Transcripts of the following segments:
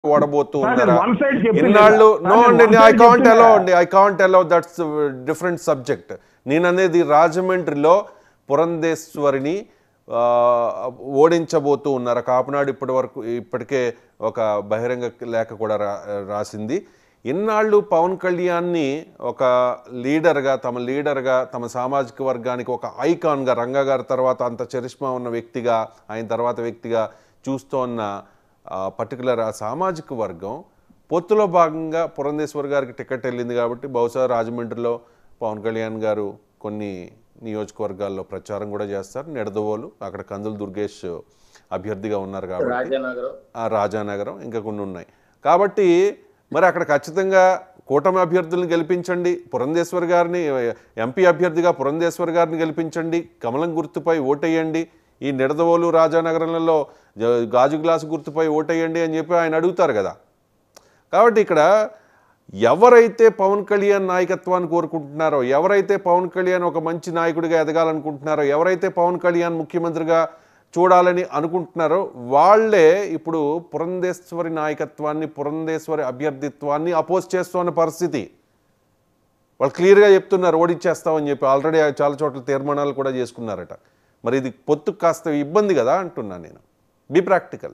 ఓడబోతూ Sir, ఉన్నారా one side చెప్పింది ఇన్నాళ్ళు కదా. నో Sir, అండి one ఐ side కాంట్ చెప్పింది అలో కదా. అండి I can't allow that's different subject నేను అనేది రాజమండ్రిలో పురంధేశ్వరిని ఆ, ఓడించబోతూ ఉన్నారు కాపునాడు ఇప్పటి వరకు ఇప్పటికే ఒక బహిరంగ లేఖ కూడా రా రాసింది ఇన్నాళ్ళు పవన్ కళ్యాణ్ని ఒక లీడర్గా తమ లీడర్గా తమ సామాజిక వర్గానికి ఒక ఐకాన్గా రంగా గారి తర్వాత అంత చరిష్మా ఉన్న వ్యక్తిగా ఆయన తర్వాత వ్యక్తిగా చూస్తోన్న పర్టికులర్ ఆ సామాజిక వర్గం పొత్తులో భాగంగా పురంధేశ్వర్ గారికి టికెట్ వెళ్ళింది కాబట్టి బహుశా రాజమండ్రిలో పవన్ కళ్యాణ్ గారు కొన్ని నియోజకవర్గాల్లో ప్రచారం కూడా చేస్తారు నిడదవోలు అక్కడ కందులు దుర్గేష్ అభ్యర్థిగా ఉన్నారు కాబట్టి రాజానగరం ఆ రాజానగరం ఇంకా కొన్ని ఉన్నాయి కాబట్టి మరి అక్కడ ఖచ్చితంగా కూటమి అభ్యర్థులను గెలిపించండి పురంధేశ్వర్ గారిని ఎంపీ అభ్యర్థిగా పురంధేశ్వర్ గారిని గెలిపించండి కమలం గుర్తుపై ఓటేయండి ఈ నిడదవోలు రాజానగరంలో జ- గాజు గ్లాసు గుర్తుపై ఓటేయండి అని చెప్పి ఆయన అడుగుతారు కదా కాబట్టి ఇక్కడ ఎవరైతే పవన్ కళ్యాణ్ నాయకత్వాన్ని కోరుకుంటున్నారో ఎవరైతే పవన్ కళ్యాణ్ ఒక మంచి నాయకుడిగా ఎదగాలనుకుంటున్నారో ఎవరైతే పవన్ కళ్యాణ్ ముఖ్యమంత్రిగా చూడాలని అనుకుంటున్నారో వాళ్ళే ఇప్పుడు పురంధేశ్వరి నాయకత్వాన్ని పురంధేశ్వరి అభ్యర్థిత్వాన్ని అపోజ్ చేస్తున్న పరిస్థితి వాళ్ళు క్లియర్గా చెప్తున్నారు ఓడిచ్చేస్తామని చెప్పి ఆల్రెడీ చాలా చోట్ల తీర్మానాలు కూడా చేసుకున్నారట మరి ఇది పొత్తు కాస్త ఇబ్బంది కదా అంటున్నాను నేను బి ప్రాక్టికల్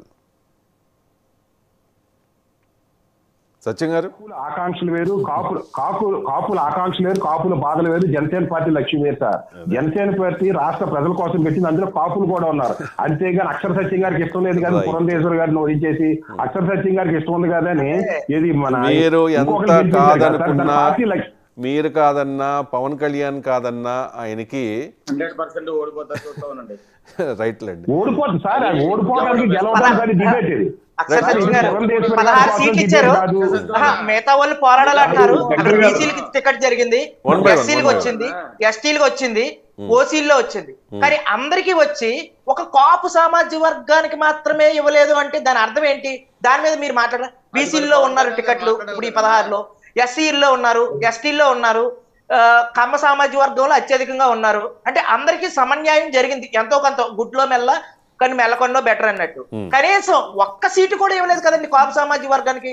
సత్యం గారు కాపుల ఆకాంక్షలు వేరు కాపులు కాపులు కాపుల ఆకాంక్షలు వేరు కాపుల బాధలు వేరు జనసేన పార్టీ లక్ష్యం వేరు సార్ జనసేన పార్టీ రాష్ట్ర ప్రజల కోసం పెట్టింది అందులో కాపులు కూడా ఉన్నారు అంతేగాని అక్షర సత్యం గారికి ఇష్టం లేదు కానీ Right. పురంధేశ్వర్ గారిని ఓడించేసి అక్షర సత్యం గారికి ఇష్టం ఉంది కదా అని ఇది మన మీరు ఇంకొకరు ఎంత గెలిపించారు కదా సార్. దాని కాదనుకున్నా పార్టీ లక్ష్యం మీరు కాదన్నా పవన్ కళ్యాణ్ కాదన్నా ఆయనకి హండ్రెడ్ పర్సెంట్ ఓడిపోతారు చూస్తా ఉండండి రైట్లండి ఓడిపోతుంది సార్ అది ఓడిపోవడానికి గెలవడానికి అది డిబేట్ ఇది అక్షర్ Right. సచిన్ గారు పురంధేశ్వరి గారి పదహారు కోసం సీట్లు debate ఇచ్చారు కాదు. ఆహా, మిగతా వాళ్ళు పోరాడాలంటున్నారు అక్కడ దగ్గర కాదు. బీసీలకి టికెట్ జరిగింది One by one, ఎస్సీలకు one by one. వచ్చింది ఎస్టీలకు వచ్చింది ఓసీల్లో వచ్చింది కానీ అందరికీ వచ్చి ఒక కాపు సామాజిక వర్గానికి మాత్రమే ఇవ్వలేదు అంటే దాని అర్థం ఏంటి దాని మీద మీరు మాట్లాడారు బీసీల్లో ఉన్నారు టికెట్లు ఇప్పుడు ఈ పదహారులో ఎస్సీల్లో ఉన్నారు ఎస్టీల్లో ఉన్నారు ఆ, కమ్మ సామాజిక వర్గంలో అత్యధికంగా ఉన్నారు అంటే అందరికీ సమన్యాయం జరిగింది ఎంతో కొంత గుడ్లో మెల్ల కానీ మెల్లకొండో బెటర్ అన్నట్టు కనీసం ఒక్క సీటు కూడా ఇవ్వలేదు కదండి కాపు సామాజిక వర్గానికి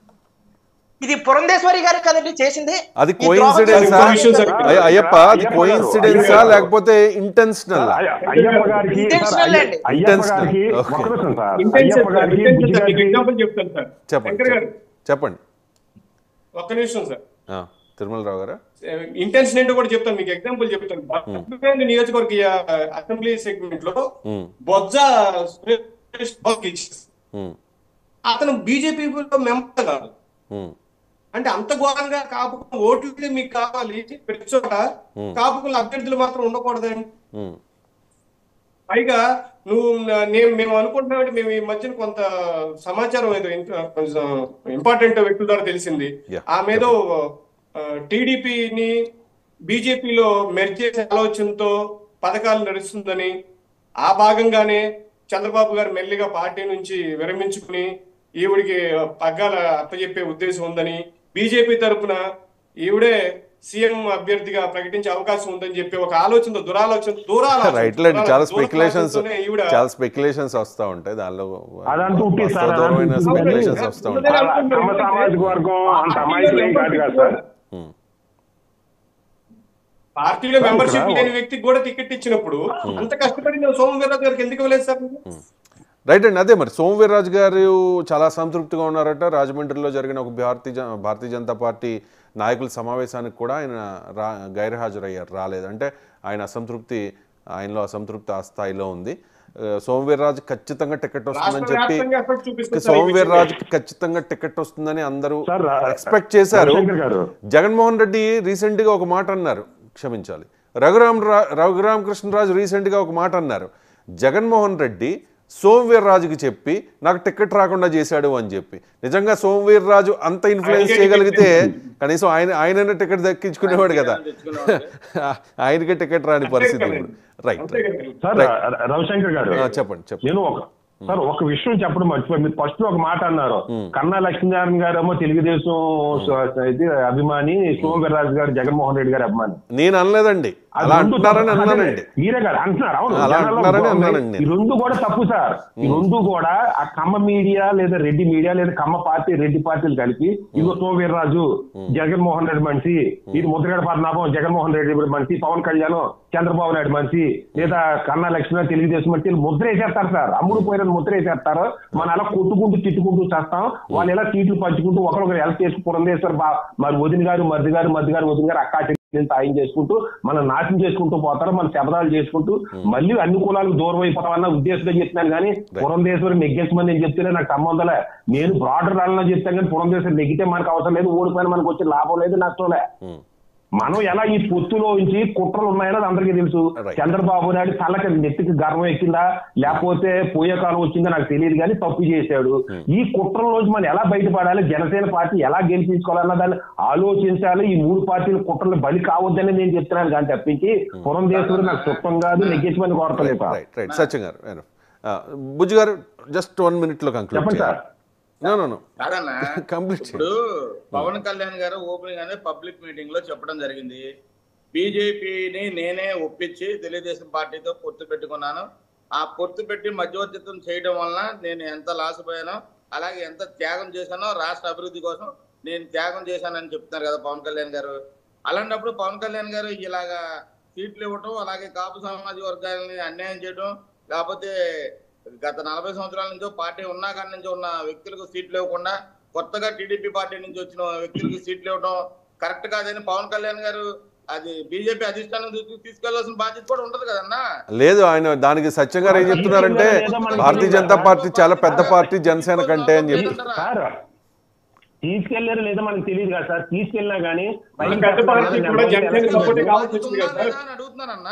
ఇది పురంధేశ్వరి గారు కదండి చేసింది అది ఈ ద్రోహం కోయిన్సిడెన్సా ఇంకో విషయం సార్. అయ్య- అయ్యప్ప అది అయ్యప్ప గారు, కోయిన్సిడెన్సా అయ్యప్ప గారు. లేకపోతే ఇంటెన్షనల్ అయ్య- అయ్యప్ప గారికి సార్, Intentional అయ్య- అండి. అయ్యప్ప Intentional. గారికి Okay. ఒక్క నిమిషం సార్ ఇంటెన్షన్ అయ్యప్ప సార్, గారికి ఇంటెన్షన్ బుజ్జి సార్, మీకు గారికి ఎగ్జాంపుల్ చెప్తాను సార్ చెప్పండి శంకర్ గారు చెప్పండి ఒక్క నిమిషం సార్ ఆ, తిరుమలరావు గారా ఇంటెన్షన్ ఏంటో కూడా చెప్తాను మీకు ఎగ్జాంపుల్ చెప్తాను బద్దపల్లి నియోజకవర్గ ఆ, అసెంబ్లీ సెగ్మెంట్ లో ఉమ్, బొజ్జ సురేష్ బాబుకి ఇచ్చేసి ఉమ్, అతను బీజేపీలో మెంబర్ కాదు ఉమ్, అంటే అంత ఘోరంగా కాపుకు ఓట్లు మీకు కావాలి ప్రతి చోట కాపుకుల అభ్యర్థులు మాత్రం ఉండకూడదండి ఉమ్, పైగా నువ్వు నా- నేను మేము అనుకుంటున్నామంటే మేము ఈ మధ్యన కొంత సమాచారం ఏదో ఇంత- కొంచెం ఇంపార్టెంట్ వ్యక్తుల ద్వారా తెలిసింది Yeah. ఆమె ఏదో టీడీపీని బీజేపీలో మెర్జ్ చేసే ఆలోచనతో పథకాలు నడుస్తుందని ఆ భాగంగానే చంద్రబాబు గారు మెల్లిగా పార్టీ నుంచి విరమించుకుని ఈవిడికి పగ్గాల అప్పచెప్పే ఉద్దేశం ఉందని బీజేపీ తరపున ఈవిడే సీఎం అభ్యర్థిగా ప్రకటించే అవకాశం ఉందని చెప్పి ఒక ఆలోచన దురాలోచన దూరాలోచన రైట్ లేండి చాలా దూర స్పెక్యులేషన్స్ ఆలోచనతోనే ఈవిడ చాలా స్పెక్యులేషన్స్ వస్తూ ఉంటాయి దానిలో అదంతా ఉట్టి సార్, వాస్తవపరమైన అదంతా ఉట్టి. స్పెక్యులేషన్స్ వస్తూ ఉంటాయి అలా తమ సామాజిక వర్గం అంత అమాయకులు ఏం కాదు కదా సార్ ఉమ్, పార్టీలో మెంబర్షిప్ ఇక్కడ- లేని వ్యక్తికి కూడా టికెట్ ఇచ్చినప్పుడు అంత కష్టపడి నేను సోము వీర్రాజు గారికి ఎందుకు ఇవ్వలేదు సార్ మీరు? రైట్ అండి అదే మరి సోము వీర్రాజు గారు చాలా సంతృప్తిగా ఉన్నారట రాజమండ్రిలో జరిగిన ఒక భారతీయ జన భారతీయ జనతా పార్టీ నాయకుల సమావేశానికి కూడా ఆయన రా గైర్హాజరయ్యారు రాలేదు అంటే ఆయన అసంతృప్తి ఆయనలో అసంతృప్తి ఆ స్థాయిలో ఉంది ఆ, సోము వీర్రాజు ఖచ్చితంగా టికెట్ వస్తుందని రాష్ట్ర చెప్పి వ్యాప్తంగా ఎఫెక్ట్ చూపిస్తుంది సార్ ఈ సోము విషయం. వీర్రాజుకి ఖచ్చితంగా టికెట్ వస్తుందని అందరూ సార్, రా- ఎక్స్పెక్ట్ చేశారు రవిశంకర్ గారు. జగన్మోహన్ రెడ్డి రీసెంట్ గా ఒక మాట అన్నారు క్షమించాలి రఘురామ్ రా రఘురామ కృష్ణరాజు రీసెంట్ గా ఒక మాట అన్నారు జగన్మోహన్ రెడ్డి సోమవీర్ రాజుకి చెప్పి నాకు టికెట్ రాకుండా చేశాడు అని చెప్పి నిజంగా సోమవీర్ రాజు అంత ఇన్ఫ్లుయెన్స్ ఆయనకే చేయగలిగితే కనీసం ఆయన ఆయననే టికెట్ దక్కించుకునేవాడు కదా తెచ్చుకునేవాడు. ఆయనకే టికెట్ రాని పరిస్థితి అంతే ఇప్పుడు రైట్ అంతే కదా. సార్ ర- రవిశంకర్ గారు చెప్పండి చెప్పండి నేను ఒక సార్ ఒక విషయం చెప్పడం మర్చిపోయి మీరు ఫస్ట్ ఒక మాట అన్నారు కన్నా లక్ష్మీనారాయణ గారు ఏమో తెలుగుదేశం స- ఇది అభిమాని సోమవీర్రాజు గారు జగన్మోహన్ రెడ్డి గారి అభిమాని నేను అనలేదండి అది అలా రెండు అంటున్నారని తప్పు. అన్నానండి అదే, మీరే గారు అంటున్నారు అవును అలా జనాల్లో అంటున్నారని గో- అన్నానండి ఈ రెండు కూడా తప్పు సార్ ఈ రెండు కూడా ఆ కమ్మ మీడియా లేదా రెడ్డి మీడియా లేదా కమ్మ పార్టీ రెడ్డి పార్టీలు కలిపి ఇదిగో సోమవీర్రాజు జగన్మోహన్ రెడ్డి మనిషి ఇది ముద్రగడ పద్మనాభం జగన్మోహన్ రెడ్డి మనిషి పవన్ కళ్యాణ్ చంద్రబాబు నాయుడు మనిషి లేదా కన్నా లక్ష్మీ తెలుగుదేశం మనిషి వీళ్ళు ముద్ర వేసేస్తారు సార్ అమ్ముడు పోయిన ముద్ర వేసేస్తారు మనం అలా కొట్టుకుంటూ తిట్టుకుంటూ చేస్తాం వాళ్ళు ఎలా సీట్లు పంచుకుంటూ ఒకరొకరు హెల్ప్ చేసి పురంధేశ్వర్ బా మరి వదిన గారు మరిది గారు మరిది గారు వదిన గారు అక్కా చెల్లెలు సాయం చేసుకుంటూ మనం నాశనం చేసుకుంటూ పోతారు మన శబదాలు చేసుకుంటూ మళ్ళీ అన్ని కులాలకు దూరం అయిపోతామన్న ఉద్దేశంతో చెప్తున్నాను కానీ పురంధేశ్వరి నెగ్గేసమని నేను చెప్తేనే నాకు సంబంధంలే నేను బ్రాడర్ రాళ్ళలో చెప్తాను కానీ పురంధేశ్వరి నెగ్గితే మనకు అవసరం లేదు ఓడిపోయిన మనకు వచ్చే లాభం లేదు నష్టంలే ఉమ్. మనం ఎలా ఈ పొత్తులో నుంచి కుట్రలు ఉన్నాయన్నది అందరికీ తెలుసు Right. చంద్రబాబు నాయుడు తలకి నెత్తికి గర్వం ఎక్కిందా లేకపోతే పోయే కాలం వచ్చిందో నాకు తెలియదు కానీ తప్పు చేశాడు ఈ కుట్రలోంచి మనం ఎలా బయటపడాలి జనసేన పార్టీ ఎలా గెలిపించుకోవాలన్న దాన్ని ఆలోచించాలి ఈ మూడు పార్టీల కుట్రలు బలి కావద్దని నేను చెప్తున్నాను కానీ తప్పించి పురంధేశ్వరి నాకు సుఖం కాదు నెగ్గించమని కోరతలేదు రైట్ రైట్ సత్యం గారు నేను బుజ్జు గారు జస్ట్ వన్ మినిట్లో కంక్లూడ్ చెప్పండి సార్ నో నో నో కాదన్నా కంప్లీట్ ఇప్పుడు పవన్ కళ్యాణ్ గారు ఓపెనింగ్ అనేది పబ్లిక్ మీటింగ్ లో చెప్పడం జరిగింది బీజేపీని నేనే ఒప్పించి తెలుగుదేశం పార్టీతో పొత్తు పెట్టుకున్నాను ఆ పొత్తు పెట్టి మధ్యవర్తిత్వం చేయడం వలన నేను ఎంత లాస్ పోయానో అలాగే ఎంత త్యాగం చేశానో రాష్ట్ర అభివృద్ధి కోసం నేను త్యాగం చేశానని చెప్తున్నారు కదా పవన్ కళ్యాణ్ గారు అలాంటప్పుడు పవన్ కళ్యాణ్ గారు ఇలాగా సీట్లు ఇవ్వటం అలాగే కాపు సామాజిక వర్గాలని అన్యాయం చేయడం లేకపోతే గత నలభై సంవత్సరాల నుంచో పార్టీ ఉన్నా కాడి నుంచి ఉన్న వ్యక్తులకు సీట్లు ఇవ్వకుండా కొత్తగా టీడీపీ పార్టీ నుంచి వచ్చిన వ్యక్తులకు సీట్లు ఇవ్వడం కరెక్ట్ కాదని పవన్ కళ్యాణ్ గారు అది బీజేపీ అధిష్టానం దృష్టికి తీసుకెళ్లాల్సిన బాధ్యత కూడా ఉంటది కదన్నా లేదు ఆయన దానికి సత్యం గారు ఏం చెప్తున్నారంటే భారతీయ జనతా పార్టీ చాలా పెద్ద పార్టీ జనసేన కంటే అని చెప్పి సార్ తీసుకెళ్లారు లేదా మనకు తెలియదు కదా సార్ తీసుకెళ్ళినా కానీ పెద్ద పార్టీ కూడా జనసేన సపోర్ట్ కావాల్సి బాధ్యత వచ్చింది ఉందా కదా లేదా అని అడుగుతున్నానన్నా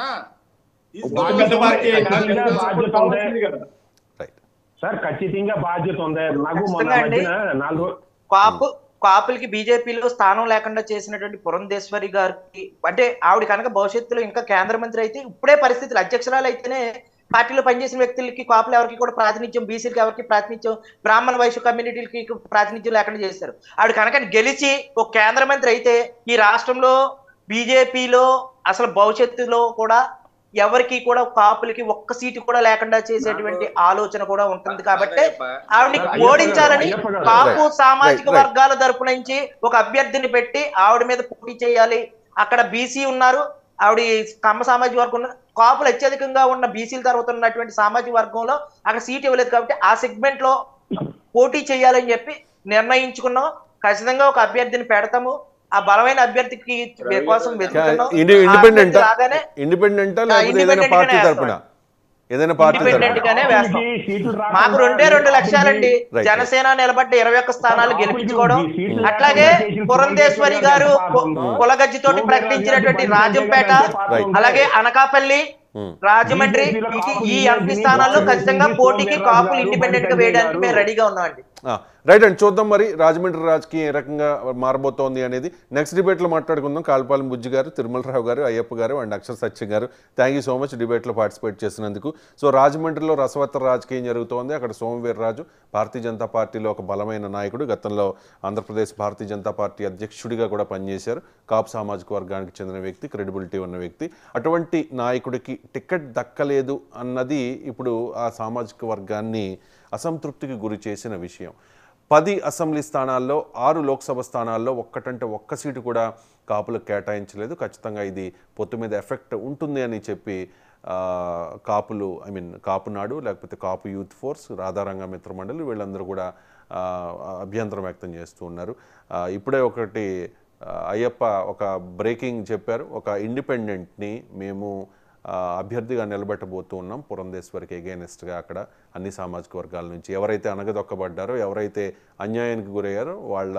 ఒక పెద్ద పార్టీ అయినా బాధ్యత జనసేన సపోర్ట్ ఉంది. కావాల్సింది కదా రైట్ సార్ ఖచ్చితంగా బాధ్యత ఉంది నాకు మొన్న ఖచ్చితంగా అండి. మధ్యన నాలుగు రో- కాపు కాపులకి బీజేపీలో స్థానం లేకుండా చేసినటువంటి పురంధేశ్వరి గారికి అంటే ఆవిడ కనుక భవిష్యత్తులో ఇంకా కేంద్ర మంత్రి అయితే ఇప్పుడే పరిస్థితులు అధ్యక్షురాలు అయితేనే పార్టీలో పనిచేసిన వ్యక్తులకి కాపులు ఎవరికి కూడా ప్రాతినిధ్యం బీసీలకి ఎవరికి ప్రాతినిధ్యం బ్రాహ్మణ వైశ్య కమ్యూనిటీలకి ప్రాతినిధ్యం లేకుండా చేశారు ఆవిడ కనుక గెలిచి ఒక కేంద్ర మంత్రి అయితే ఈ రాష్ట్రంలో బీజేపీలో అసలు భవిష్యత్తులో కూడా ఎవరికి కూడా కాపులకి ఒక్క సీటు కూడా లేకుండా చేసేటువంటి ఆలోచన కూడా ఉంటుంది కాబట్టి ఆవిడని అయ్యప్ప గారు, ఓడించాలని అయ్యప్ప గారు. కాపు Right. సామాజిక Right, right. వర్గాల తరపు నుంచి ఒక అభ్యర్థిని పెట్టి ఆవిడ మీద పోటీ చేయాలి అక్కడ బీసీ ఉన్నారు ఆవిడ కమ్మ సామాజిక వర్గం ఉన్నారు కాపులు అత్యధికంగా ఉన్న బీసీల తర్వాత ఉన్నటువంటి సామాజిక వర్గంలో అక్కడ సీట్ ఇవ్వలేదు కాబట్టి ఆ సెగ్మెంట్ లో పోటీ చేయాలని చెప్పి నిర్ణయించుకున్నాం ఖచ్చితంగా ఒక అభ్యర్థిని పెడతాము ఆ బలమైన అభ్యర్థికి కోసం వెతుకుతున్నాం. ఆ ఇండిపెండెంట్ అభ్యర్థి రాగానే ఇండిపెండెంటా ఆ, లేకపోతే ఏదైనా independent పార్టీ గానే తరపున ఏదైనా పార్టీ Independent తరపున గానే వేస్తాం. కాపులకి సీట్లు రాకుండా మాకు రెండే రెండు లక్ష్యాలండి Right. జనసేన నిలబడ్డ ఇరవై ఒక్క స్థానాలు కాపులకి గెలిపించుకోవడం ఈ సీట్లు అట్లాగే లేకుండా చేసిన పురంధేశ్వరి గారు పురంధేశ్వరి గారు కులగజ్జితోటి సోమవీర్రాజు ప్రకటించినటువంటి గారు రాజంపేట Right. అలాగే అనకాపల్లి Hmm. రాజమండ్రి బీజేపీలో ఈ- కాపులు ఈ ఎంపీ బీజేపీ స్థానాల్లో కాపులు ఖచ్చితంగా బీజేపీ పోటీకి సోమవీర్రాజు కాపులు గారు, ఇండిపెండెంట్ గా బండి వేయడానికి గారు. మేము రెడీగా ఉన్నామండి ఆ, రైట్ అండి చూద్దాం మరి రాజమండ్రి రాజకీయం ఏ రకంగా మారబోతోంది అనేది నెక్స్ట్ డిబేట్లో మాట్లాడుకుందాం కాల్పాలెం బుజ్జి గారు తిరుమలరావు గారు అయ్యప్ప గారు అండ్ అక్షర సత్యం గారు థ్యాంక్ యూ సో మచ్ డిబేట్లో పార్టిసిపేట్ చేసినందుకు సో రాజమండ్రిలో రసవత్తర రాజకీయం జరుగుతోంది అక్కడ సోమవీర్రాజు భారతీయ జనతా పార్టీలో ఒక బలమైన నాయకుడు గతంలో ఆంధ్రప్రదేశ్ భారతీయ జనతా పార్టీ అధ్యక్షుడిగా కూడా పనిచేశారు కాపు సామాజిక వర్గానికి చెందిన వ్యక్తి క్రెడిబిలిటీ ఉన్న వ్యక్తి అటువంటి నాయకుడికి టికెట్ దక్కలేదు అన్నది ఇప్పుడు ఆ సామాజిక వర్గాన్ని అసంతృప్తికి గురి చేసిన విషయం పది అసెంబ్లీ స్థానాల్లో ఆరు లోక్సభ స్థానాల్లో ఒక్కటంటే ఒక్క సీటు కూడా కాపులకు కేటాయించలేదు ఖచ్చితంగా ఇది పొత్తు మీద ఎఫెక్ట్ ఉంటుంది అని చెప్పి ఆ, కాపులు ఐ మీన్ కాపు నాడు లేకపోతే కాపు యూత్ ఫోర్స్ రాధారంగ మిత్రమండలి వీళ్ళందరూ కూడా ఆ, అభ్యంతరం వ్యక్తం చేస్తూ ఉన్నారు ఆ, ఇప్పుడే ఒకటి ఆ, అయ్యప్ప ఒక బ్రేకింగ్ చెప్పారు ఒక ఇండిపెండెంట్ని మేము ఆ, అభ్యర్థిగా నిలబెట్టబోతూ ఉన్నాం పురంధేశ్వరికి ఎగైనెస్ట్గా అక్కడ అన్ని సామాజిక వర్గాల నుంచి ఎవరైతే అనగదొక్కబడ్డారో ఎవరైతే అన్యాయానికి గురయ్యారో వాళ్ళ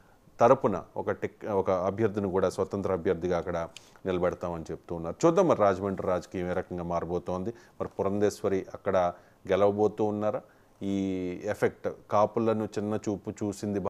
తరపున ఒక టిక్ ఒక అభ్యర్థిని కూడా స్వతంత్ర అభ్యర్థిగా అక్కడ నిలబెడతామని చెప్తూ ఉన్నారు చూద్దాం మరి రాజమండ్రి రాజకీయం ఏ రకంగా మారబోతోంది మరి పురంధేశ్వరి అక్కడ గెలవబోతూ ఉన్నారా ఈ ఎఫెక్ట్ కాపులను చిన్న చూపు చూసింది